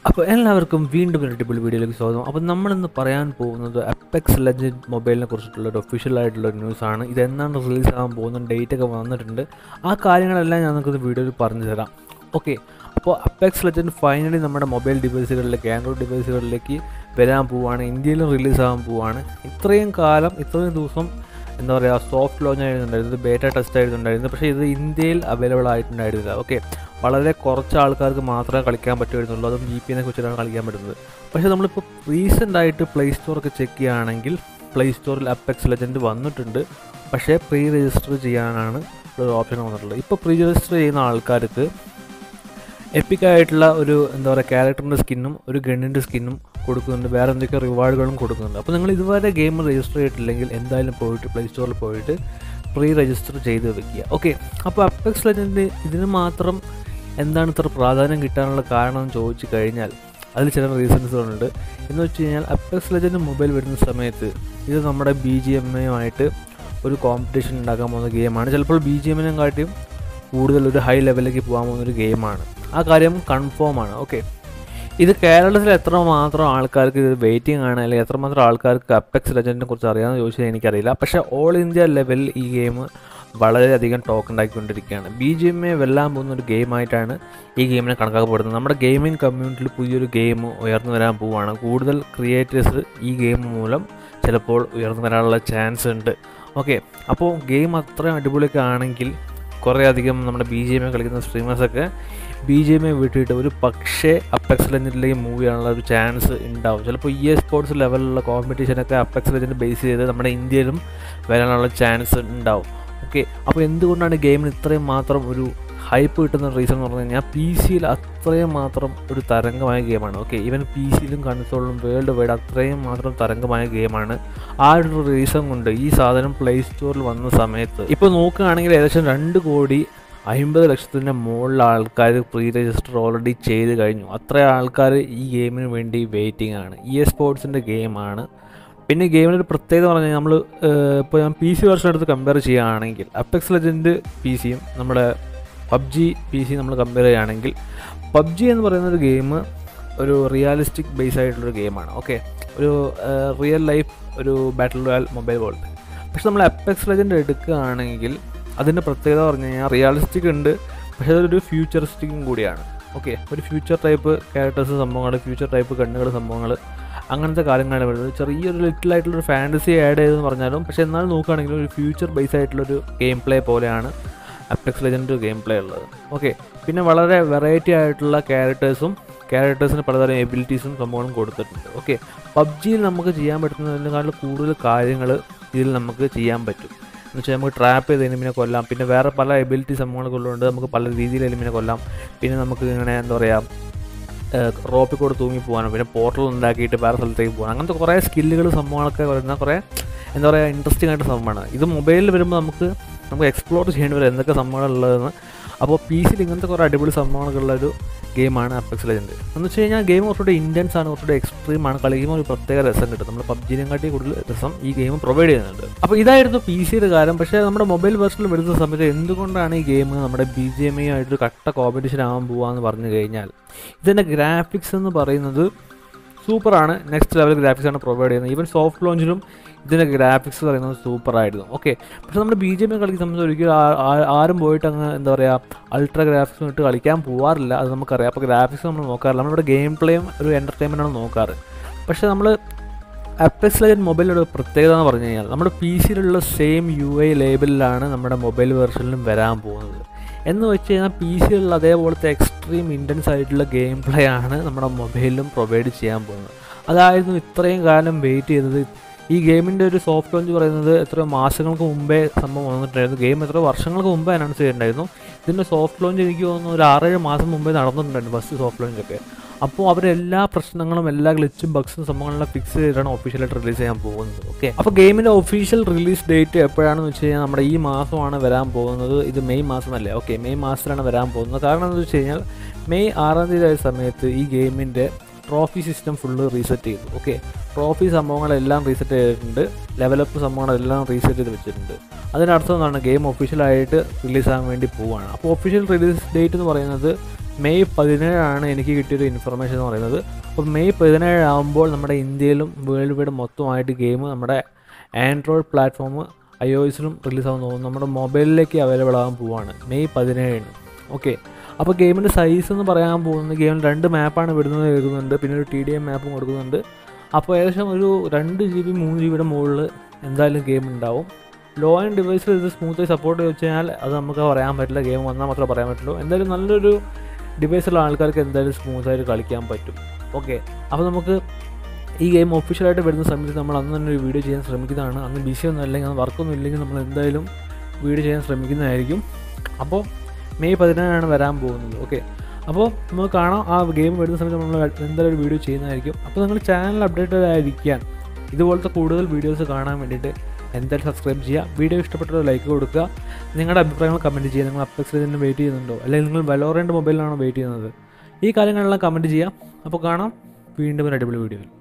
അപ്പോൾ എല്ലാവർക്കും വീണ്ടും ഒരു അടിപൊളി വീഡിയോയിലേക്ക് സ്വാഗതം അപ്പോൾ നമ്മളിന്ന് പറയാൻ പോകുന്നത് അപ്പെക്സ് ലെജൻഡ് മൊബൈലിനെ കുറിച്ചിട്ടുള്ള ഒരു ഒഫീഷ്യൽ ആയിട്ടുള്ള ഒരു ന്യൂസാണ് ഇത് എന്നാണ് റിലീസ് ആകാൻ പോകുന്നത് ഡേറ്റ് ഒക്കെ വന്നിട്ടുണ്ട് ആ കാര്യങ്ങളെല്ലാം ഞാൻ നിങ്ങൾക്ക് വീഡിയോയിൽ പറഞ്ഞു തരാം ഓക്കെ അപ്പോൾ അപ്പെക്സ് ലെജൻഡ് ഫൈനലി നമ്മുടെ മൊബൈൽ ഡിവൈസുകളിലേക്ക് ആൻഡ്രോയിഡ് ഡിവൈസുകളിലേക്ക് വരാൻ പോവുകയാണ് ഇന്ത്യയിലും റിലീസ് ആകാൻ പോവുകയാണ് ഇത്രയും കാലം ഇത്രയും ദിവസം എന്താ പറയുക സോഫ്റ്റ് ലോഞ്ച് ആയിരുന്നുണ്ടായിരുന്നത് ബേറ്റ ടെസ്റ്റ് ആയിരുന്നുണ്ടായിരുന്നത് പക്ഷേ ഇത് ഇന്ത്യയിൽ അവൈലബിൾ ആയിട്ടുണ്ടായിരുന്നില്ല ഓക്കെ വളരെ കുറച്ച് ആൾക്കാർക്ക് മാത്രമേ കളിക്കാൻ പറ്റുമായിരുന്നുള്ളൂ അതും ജി പി എന്നെ വെച്ചിട്ടാണ് കളിക്കാൻ പറ്റുന്നത് പക്ഷേ നമ്മളിപ്പോൾ റീസെൻ്റ് ആയിട്ട് പ്ലേ സ്റ്റോറൊക്കെ ചെക്ക് ചെയ്യുകയാണെങ്കിൽ പ്ലേ സ്റ്റോറിൽ അപ്പെക്സ് ലെജൻഡ് വന്നിട്ടുണ്ട് പക്ഷേ പ്രീ രജിസ്റ്റർ ചെയ്യാനാണ് ഒരു ഓപ്ഷൻ വന്നിട്ടുള്ളത് ഇപ്പോൾ പ്രീ രജിസ്റ്റർ ചെയ്യുന്ന ആൾക്കാർക്ക് എപ്പിക് ആയിട്ടുള്ള ഒരു എന്താ പറയുക ക്യാരക്ടറിൻ്റെ സ്കിന്നും ഒരു ഗണ്ണിൻ്റെ സ്കിന്നും കൊടുക്കുന്നുണ്ട് വേറെ എന്തൊക്കെ റിവാർഡുകളും കൊടുക്കുന്നുണ്ട് അപ്പോൾ നിങ്ങൾ ഇതുവരെ ഗെയിം രജിസ്റ്റർ ചെയ്തിട്ടില്ലെങ്കിൽ എന്തായാലും പോയിട്ട് പ്ലേ സ്റ്റോറിൽ പോയിട്ട് പ്രീ രജിസ്റ്റർ ചെയ്ത് വെക്കുക ഓക്കെ അപ്പോൾ അപ്പെക്സ് ലെജൻഡ് ഇതിന് മാത്രം എന്താണ് ഇത്ര പ്രാധാന്യം കിട്ടാനുള്ള കാരണം എന്ന് ചോദിച്ചു കഴിഞ്ഞാൽ അതിൽ ചില റീസൺസുകളുണ്ട് എന്ന് വെച്ച് കഴിഞ്ഞാൽ അപ്പെക്സ് ലെജൻഡ് മൊബൈൽ വരുന്ന സമയത്ത് ഇത് നമ്മുടെ ബി ജി എം എയുമായിട്ട് ഒരു കോമ്പറ്റീഷൻ ഉണ്ടാക്കാൻ പോകുന്ന ഗെയിമാണ് ചിലപ്പോൾ ബി ജി എമ്മിനെ കാട്ടിയും കൂടുതൽ ഒരു ഹൈ ലെവലിലേക്ക് പോകാൻ പോകുന്ന ഒരു ഗെയിമാണ് ആ കാര്യം കൺഫേം ആണ് ഓക്കെ ഇത് കേരളത്തിൽ എത്രമാത്രം ആൾക്കാർക്ക് ഇത് വെയിറ്റിംഗ് ആണ് അല്ലെങ്കിൽ എത്രമാത്രം ആൾക്കാർക്ക് അപ്പെക്സ് ലെജൻഡിനെ കുറിച്ച് അറിയാമെന്ന് ചോദിച്ചാൽ എനിക്കറിയില്ല പക്ഷേ ഓൾ ഇന്ത്യ ലെവലിൽ ഈ ഗെയിം വളരെയധികം ടോക്ക് ഉണ്ടാക്കിക്കൊണ്ടിരിക്കുകയാണ് ബി ജി എം എ വെല്ലാൻ പോകുന്ന ഒരു ഗെയിമായിട്ടാണ് ഈ ഗെയിമിനെ കണക്കാക്കപ്പെടുന്നത് നമ്മുടെ ഗെയിമിംഗ് കമ്മ്യൂണിറ്റിയിൽ പുതിയൊരു ഗെയിം ഉയർന്നു വരാൻ പോവുകയാണ് കൂടുതൽ ക്രിയേറ്റേഴ്സ് ഈ ഗെയിം മൂലം ചിലപ്പോൾ ഉയർന്നു വരാനുള്ള ചാൻസ് ഉണ്ട് ഓക്കെ അപ്പോൾ ഗെയിം അത്രയും അടിപൊളിയൊക്കെ ആണെങ്കിൽ കുറേ അധികം നമ്മുടെ ബി ജി എം എ കളിക്കുന്ന സ്ട്രീമേഴ്സൊക്കെ ബി ജി എം എ വിട്ടിട്ട് ഒരു പക്ഷേ അപ്പെക്സ് ലെജൻഡിലേക്ക് മൂവ് ചെയ്യാനുള്ള ഒരു ചാൻസ് ഉണ്ടാവും ചിലപ്പോൾ ഇ എ സ്പോർട്സ് ലെവലിലുള്ള കോമ്പറ്റീഷനൊക്കെ അപ്പെക്സ് ലെജൻഡ് ബേസ് ചെയ്ത് നമ്മുടെ ഇന്ത്യയിലും വരാനുള്ള ചാൻസ് ഉണ്ടാവും ഓക്കെ അപ്പോൾ എന്തുകൊണ്ടാണ് ഗെയിമിന് ഇത്രയും മാത്രം ഒരു ഹൈപ്പ് കിട്ടുന്ന റീസൺ എന്ന് പറഞ്ഞു കഴിഞ്ഞാൽ പി സിയിൽ അത്രയും മാത്രം ഒരു തരംഗമായ ഗെയിമാണ് ഓക്കെ ഈവൻ പി സിയിലും കൺസോളിലും വേൾഡ് വൈഡ് അത്രയും മാത്രം തരംഗമായ ഗെയിമാണ് ആ ഒരു റീസൺ കൊണ്ട് ഈ സാധനം പ്ലേ സ്റ്റോറിൽ വന്ന സമയത്ത് ഇപ്പോൾ നോക്കുകയാണെങ്കിൽ ഏകദേശം രണ്ട് കോടി അമ്പത് ലക്ഷത്തിൻ്റെ മുകളിൽ ആൾക്കാർ പ്രീ രജിസ്റ്റർ ഓൾറെഡി ചെയ്ത് കഴിഞ്ഞു അത്ര ആൾക്കാർ ഈ ഗെയിമിന് വേണ്ടി വെയിറ്റിംഗ് ആണ് ഇ എ സ്പോർട്സിൻ്റെ ഗെയിമാണ് പിന്നെ ഗെയിമിൻ്റെ ഒരു പ്രത്യേകത പറഞ്ഞു കഴിഞ്ഞാൽ നമ്മൾ ഇപ്പോൾ ഞാൻ പി സി വെർഷൻ എടുത്ത് കമ്പയർ ചെയ്യുകയാണെങ്കിൽ അപ്പെക്സ് ലെജൻഡ് പി സിയും നമ്മുടെ പബ്ജി പി സി നമ്മൾ കമ്പയർ ചെയ്യുകയാണെങ്കിൽ പബ്ജി എന്ന് പറയുന്ന ഒരു ഗെയിം ഒരു റിയാലിസ്റ്റിക് ബേസ് ആയിട്ടുള്ളൊരു ഗെയിമാണ് ഓക്കെ ഒരു റിയൽ ലൈഫ് ഒരു ബാറ്റിൽ റോയൽ മൊബൈൽ വേൾഡ് പക്ഷെ നമ്മൾ അപ്പെക്സ് ലെജൻഡ് എടുക്കുകയാണെങ്കിൽ അതിൻ്റെ പ്രത്യേകത പറഞ്ഞു കഴിഞ്ഞാൽ റിയാലിസ്റ്റിക് ഉണ്ട് പക്ഷേ അതൊരു ഫ്യൂച്ചറിസ്റ്റിക്കും കൂടിയാണ് ഓക്കെ ഒരു ഫ്യൂച്ചർ ടൈപ്പ് ക്യാരക്ടേഴ്സ് സംഭവങ്ങൾ ഫ്യൂച്ചർ ടൈപ്പ് കണ്ണുകൾ സംഭവങ്ങൾ അങ്ങനത്തെ കാര്യങ്ങളാണ് വരുന്നത് ചെറിയൊരു ലിറ്റിൽ ആയിട്ടുള്ളൊരു ഫാൻറ്റസി ആഡ് ചെയ്തെന്ന് പറഞ്ഞാലും പക്ഷേ എന്നാലും നോക്കുകയാണെങ്കിൽ ഒരു ഫ്യൂച്ചർ ബേസ് ആയിട്ടുള്ളൊരു ഗെയിം പ്ലേ പോലെയാണ് അപ്പെക്സ് ലെജൻഡ് ഗെയിം പ്ലേ ഉള്ളത് ഓക്കെ പിന്നെ വളരെ വെറൈറ്റി ആയിട്ടുള്ള ക്യാരക്ടേഴ്സും ക്യാരക്ടേഴ്സിന് പലതരം എബിലിറ്റീസും സംഭവങ്ങളും കൊടുത്തിട്ടുണ്ട് ഓക്കെ പബ്ജിയിൽ നമുക്ക് ചെയ്യാൻ പറ്റുന്നതിനേക്കാളും കൂടുതൽ കാര്യങ്ങൾ ഇതിൽ നമുക്ക് ചെയ്യാൻ പറ്റും എന്ന് വെച്ചാൽ നമുക്ക് ട്രാപ്പ് ചെയ്ത് എനിമിനെ കൊല്ലാം പിന്നെ വേറെ പല എബിലിറ്റി സംഭവങ്ങളൊക്കെ ഉള്ളതുകൊണ്ട് നമുക്ക് പല രീതിയിൽ എനിമിനെ കൊല്ലാം പിന്നെ നമുക്ക് ഇങ്ങനെ എന്താ പറയുക റോപ്പിൽ കൂടെ തൂങ്ങി പോകാനോ പിന്നെ പോർട്ടൽ ഉണ്ടാക്കിയിട്ട് വേറെ സ്ഥലത്തേക്ക് പോകാൻ അങ്ങനത്തെ കുറേ സ്കില്ലുകൾ സംഭവങ്ങളൊക്കെ വരുന്ന കുറേ എന്താ പറയുക ഇൻട്രസ്റ്റിംഗ് ആയിട്ട് സംഭവമാണ് ഇത് മൊബൈലിൽ വരുമ്പോൾ നമുക്ക് നമുക്ക് എക്സ്പ്ലോർ ചെയ്യേണ്ടി വരും എന്തൊക്കെ സംഭവങ്ങളുള്ളതെന്ന് അപ്പോൾ പി സിയിൽ ഇങ്ങനത്തെ കുറേ അടിപൊളി സംഭവങ്ങളൊക്കെ ഉള്ളൊരു ഗെയിമാണ് അപ്പെക്സ് ലെജൻഡ് എന്ന് വെച്ച് കഴിഞ്ഞാൽ ഗെയിം കുറച്ചുകൂടി ഇൻറ്റൻസ് ആണ് കുറച്ചുകൂടി എക്സ്ട്രീം ആണ് കളിക്കുമ്പോൾ ഒരു പ്രത്യേക രസം കിട്ടും നമ്മൾ പബ്ജിനെ കാട്ടി കൂടുതൽ രസം ഈ ഗെയിം പ്രൊവൈഡ് ചെയ്യുന്നുണ്ട് അപ്പോൾ ഇതായിരുന്നു പി സിയുടെ കാര്യം പക്ഷേ നമ്മുടെ മൊബൈൽ വെർഷനിൽ വരുന്ന സമയത്ത് എന്തുകൊണ്ടാണ് ഈ ഗെയിം നമ്മുടെ ബി ജി എം ആയിട്ട് കട്ട കോമ്പറ്റീഷൻ ആവാൻ പോവാന്ന് പറഞ്ഞു കഴിഞ്ഞാൽ ഇതിൻ്റെ ഗ്രാഫിക്സ് എന്ന് പറയുന്നത് സൂപ്പറാണ് നെക്സ്റ്റ് ലെവൽ ഗ്രാഫിക്സ് ആണ് പ്രൊവൈഡ് ചെയ്യുന്നത് ഈവൻ സോഫ്റ്റ് ലോഞ്ചിലും ഇതിൻ്റെ ഗ്രാഫിക്സ് പറയുന്നത് സൂപ്പറായിരുന്നു ഓക്കെ പക്ഷെ നമ്മുടെ ബി ജെ പി കളിക്കുന്ന സമയത്ത് ഒരിക്കലും ആരും പോയിട്ട് അങ്ങ് എന്താ പറയുക അൾട്രാ ഗ്രാഫിക്സ് ഇട്ട് കളിക്കാൻ പോകാറില്ല അത് നമുക്കറിയാം അപ്പോൾ ഗ്രാഫിക്സ് നമ്മൾ നോക്കാറില്ല നമ്മളിവിടെ ഗെയിം പ്ലേയും ഒരു എൻ്റർടൈൻമെൻ്റ് ആണ് നോക്കാറ് പക്ഷേ നമ്മൾ അപ്പെക്സ് ലെജൻ മൊബൈലിൻ്റെ പ്രത്യേകത എന്ന് പറഞ്ഞു കഴിഞ്ഞാൽ നമ്മുടെ പി സിയിലുള്ള സെയിം യു ഐ ലേബിളിലാണ് നമ്മുടെ മൊബൈൽ വെർഷനിലും വരാൻ പോകുന്നത് എന്ന് വെച്ച് കഴിഞ്ഞാൽ പി സിയിലുള്ള അതേപോലത്തെ എക്സ്ട്രീം ഇൻറ്റൻസ് ആയിട്ടുള്ള ഗെയിം പ്ലേ ആണ് നമ്മുടെ മൊബൈലിലും പ്രൊവൈഡ് ചെയ്യാൻ പോകുന്നത് അതായിരുന്നു ഇത്രയും കാലം വെയിറ്റ് ചെയ്തത് ഈ ഗെയിമിൻ്റെ ഒരു സോഫ്റ്റ് ലോഞ്ച് പറയുന്നത് എത്രയോ മാസങ്ങൾക്ക് മുമ്പേ സംഭവം വന്നിട്ടുണ്ടായിരുന്നു ഗെയിം എത്രയോ വർഷങ്ങൾക്ക് മുമ്പേ അനൗൺസ് ചെയ്തിട്ടുണ്ടായിരുന്നു ഇതിൻ്റെ സോഫ്റ്റ് ലോഞ്ച് എനിക്ക് തോന്നുന്നു ഒരു ആറേഴ് മാസം മുമ്പേ നടന്നിട്ടുണ്ടായിരുന്നു ഫസ്റ്റ് സോഫ്റ്റ് ലോഞ്ചൊക്കെ അപ്പോൾ അവരെല്ലാ പ്രശ്നങ്ങളും എല്ലാ ഗ്ലിച്ചും ബഗ്സും സംഭവങ്ങളെല്ലാം ഫിക്സ് ചെയ്തിട്ടാണ് ഒഫീഷ്യലായിട്ട് റിലീസ് ചെയ്യാൻ പോകുന്നത് ഓക്കെ അപ്പോൾ ഗെയിമിൻ്റെ ഒഫീഷ്യൽ റിലീസ് ഡേറ്റ് എപ്പോഴാണെന്ന് വെച്ച് കഴിഞ്ഞാൽ നമ്മുടെ ഈ മാസമാണ് വരാൻ പോകുന്നത് ഇത് മെയ് മാസമല്ലേ ഓക്കെ മെയ് മാസത്തിലാണ് വരാൻ പോകുന്നത് കാരണം എന്താണെന്ന് വെച്ച് കഴിഞ്ഞാൽ മെയ് ആറാം തീയതി ആയ സമയത്ത് ഈ ഗെയിമിൻ്റെ ട്രോഫി സിസ്റ്റം ഫുള്ള് റീസെറ്റ് ചെയ്തു ഓക്കെ ട്രോഫി സംഭവങ്ങളെല്ലാം റീസെറ്റ് ചെയ്തിട്ടുണ്ട് ലെവലപ്പ് സംഭവങ്ങളെല്ലാം റീസെറ്റ് ചെയ്ത് വെച്ചിട്ടുണ്ട് അതിനർത്ഥം എന്താണ് ഗെയിം ഒഫീഷ്യലായിട്ട് റിലീസാകാൻ വേണ്ടി പോവുകയാണ് അപ്പോൾ ഒഫീഷ്യൽ റിലീസ് ഡേറ്റ് എന്ന് പറയുന്നത് മെയ് പതിനേഴാണ് എനിക്ക് കിട്ടിയൊരു ഇൻഫർമേഷൻ എന്ന് പറയുന്നത് അപ്പോൾ മെയ് പതിനേഴ് ആകുമ്പോൾ നമ്മുടെ ഇന്ത്യയിലും വേൾഡ് വൈഡ് മൊത്തമായിട്ട് ഗെയിം നമ്മുടെ ആൻഡ്രോയിഡ് പ്ലാറ്റ്ഫോം ഐ ഒ എസിലും റിലീസാകുന്ന തോന്നുന്നു നമ്മുടെ മൊബൈലിലേക്ക് അവൈലബിൾ ആകാൻ പോവാണ് മെയ് പതിനേഴിന് ഓക്കെ അപ്പോൾ ഗെയിമിൻ്റെ സൈസ് എന്ന് പറയാൻ പോകുന്നത് ഗെയിമിൽ രണ്ട് മാപ്പാണ് വിടുന്നത് എഴുതുന്നുണ്ട് പിന്നെ ഒരു ടി ഡി എം മാപ്പും കൊടുക്കുന്നുണ്ട് അപ്പോൾ ഏകദേശം ഒരു രണ്ട് ജി ബി മൂന്ന് ജി ബിയുടെ മുകളിൽ എന്തായാലും ഗെയിം ഉണ്ടാവും ലോ ആൻഡ് ഡിവൈസിൽ ഇത് സ്മൂത്തായി സപ്പോർട്ട് ചെയ്ത് വെച്ച് കഴിഞ്ഞാൽ അത് നമുക്ക് പറയാൻ പറ്റില്ല ഗെയിം വന്നാൽ മാത്രമേ പറയാൻ പറ്റുള്ളൂ എന്തായാലും നല്ലൊരു ഡിവൈസുള്ള ആൾക്കാർക്ക് എന്തായാലും സ്മൂത്തായിട്ട് കളിക്കാൻ പറ്റും ഓക്കെ അപ്പോൾ നമുക്ക് ഈ ഗെയിം ഒഫീഷ്യലായിട്ട് വരുന്ന സമയത്ത് നമ്മൾ അന്ന് തന്നെ ഒരു വീഡിയോ ചെയ്യാൻ ശ്രമിക്കുന്നതാണ് അന്ന് ബിസി ഒന്നും അല്ലെങ്കിൽ അന്ന് വർക്കൊന്നും ഇല്ലെങ്കിൽ നമ്മൾ എന്തായാലും വീഡിയോ ചെയ്യാൻ ശ്രമിക്കുന്നതായിരിക്കും അപ്പോൾ മെയ് പതിനേഴാണ് വരാൻ പോകുന്നത് ഓക്കെ അപ്പോൾ നമുക്ക് കാണാം ആ ഗെയിം വരുന്ന സമയത്ത് നമ്മൾ എന്തായാലും ഒരു വീഡിയോ ചെയ്യുന്നതായിരിക്കും അപ്പോൾ നിങ്ങൾ ചാനൽ അപ്ഡേറ്റഡ് ആയിരിക്കാൻ ഇതുപോലത്തെ കൂടുതൽ വീഡിയോസ് കാണാൻ വേണ്ടിയിട്ട് എന്തായാലും സബ്സ്ക്രൈബ് ചെയ്യുക വീഡിയോ ഇഷ്ടപ്പെട്ടത് ലൈക്ക് കൊടുക്കുക നിങ്ങളുടെ അഭിപ്രായങ്ങൾ കമൻറ്റ് ചെയ്യുക നിങ്ങൾ അപ്പെക്സിൽ തന്നെ വെയിറ്റ് ചെയ്യുന്നുണ്ടോ അല്ലെങ്കിൽ നിങ്ങൾ വെലോറേൻ്റെ മൊബൈലിലാണോ വെയിറ്റ് ചെയ്യുന്നത് ഈ കാര്യങ്ങളെല്ലാം കമൻറ്റ് ചെയ്യാം അപ്പോൾ കാണാം വീണ്ടും ഒരു അടിപൊളി വീഡിയോയിൽ